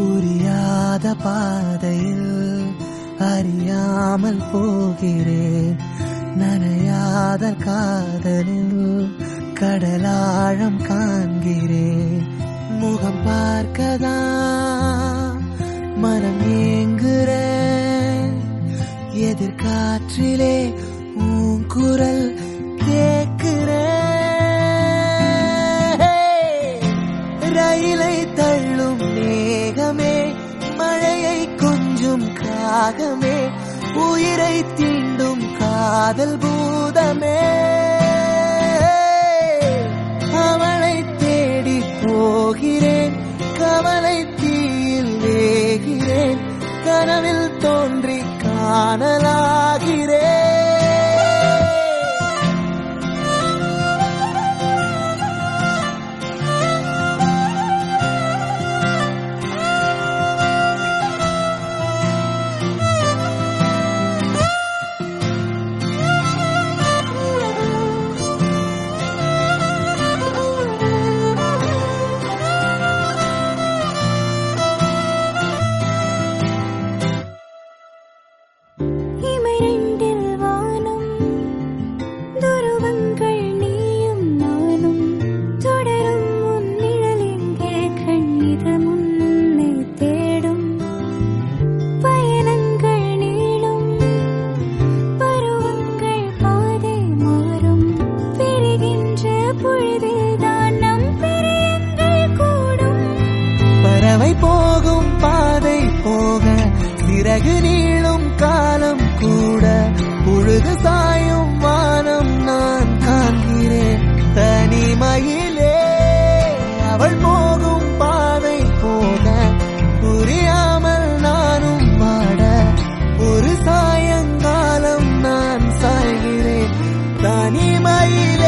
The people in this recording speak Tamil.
புரியாத பாதையில் அறியாமல் போகிறேன் நனையாத காதலில் கடலாழம் காண்கிறேன் முகம் பார்க்கதா மனம் ஏங்குறேன் எதிர்காற்றிலே உன் குரல் கேட்கிறேன் ரயிலை தள்ளும் மேகமே மழையை கொஞ்சும் காகமே உயிரை தீண்டும் காதல் பூதமே அவளை தேடி போகிறேன் கவலை தீயில் வேகிறேன் கனவில் தோன்றி காணலாகிறேன் இமைரெண்டில் வானம் துருவங்கள் நீயும் நானும் தொடரும் உன் நிழலெங்கே கண்ணிது முன்னே தேடும் பயணங்கள் நீளும் பருவங்கள் பாதை மாறும் பிரிகின்ற பொழுதில்தான் நம் பிரியங்கள் கூடும் பறவை போகும் பாதை போக சிறகு நீளும் காலம் கூட புழுகு சாயும் வானம் நான் காண்கிறேன் தனிமையிலே அவள் போகும் பாதை போக புரியாமல் நானும் வாட ஒரு சாயங்காலம் நான் சாய்கிறேன் தனிமையிலே